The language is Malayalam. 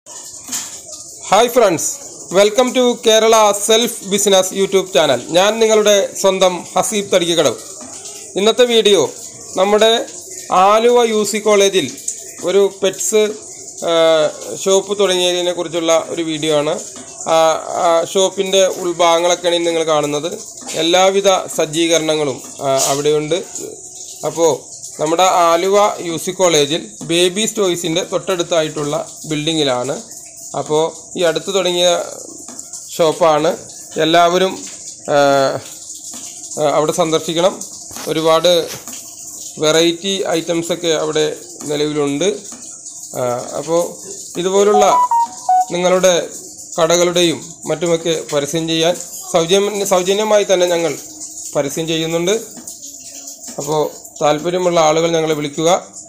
hi friends welcome to Kerala self business YouTube channel ഞാൻ നിങ്ങളുടെ സ്വന്തം ഹസീബ് തടിക്കക്കടവ് ഇന്നത്തെ വീഡിയോ നമ്മുടെ ആലുവ യു സി കോളേജിൽ ഒരു പെറ്റ്സ് ഷോപ്പ് തുടങ്ങിയതിനെ കുറിച്ചുള്ള ഒരു വീഡിയോ ആണ് ആ, ആ ഷോപ്പിൻ്റെ ഉൾഭാഗങ്ങളൊക്കെയാണ് ഇന്ന് നിങ്ങൾ കാണുന്നത് എല്ലാവിധ സജ്ജീകരണങ്ങളും ആ, അവിടെയുണ്ട് അപ്പോൾ നമ്മുടെ ആലുവ യു സി കോളേജിൽ ബേബി സ്റ്റോയ്സിൻ്റെ തൊട്ടടുത്തായിട്ടുള്ള ബിൽഡിങ്ങിലാണ് അപ്പോൾ ഈ അടുത്ത് തുടങ്ങിയ ഷോപ്പാണ് എല്ലാവരും ആ, ആ, അവിടെ സന്ദർശിക്കണം ഒരുപാട് വെറൈറ്റി ഐറ്റംസൊക്കെ അവിടെ നിലവിലുണ്ട് ആ, അപ്പോൾ ഇതുപോലുള്ള നിങ്ങളുടെ കടകളുടെയും മറ്റുമൊക്കെ പരസ്യം ചെയ്യാൻ സൗജന്യ സൗജന്യമായി തന്നെ ഞങ്ങൾ പരസ്യം ചെയ്യുന്നുണ്ട് അപ്പോൾ താല്പര്യമുള്ള ആളുകൾ ഞങ്ങളെ വിളിക്കുക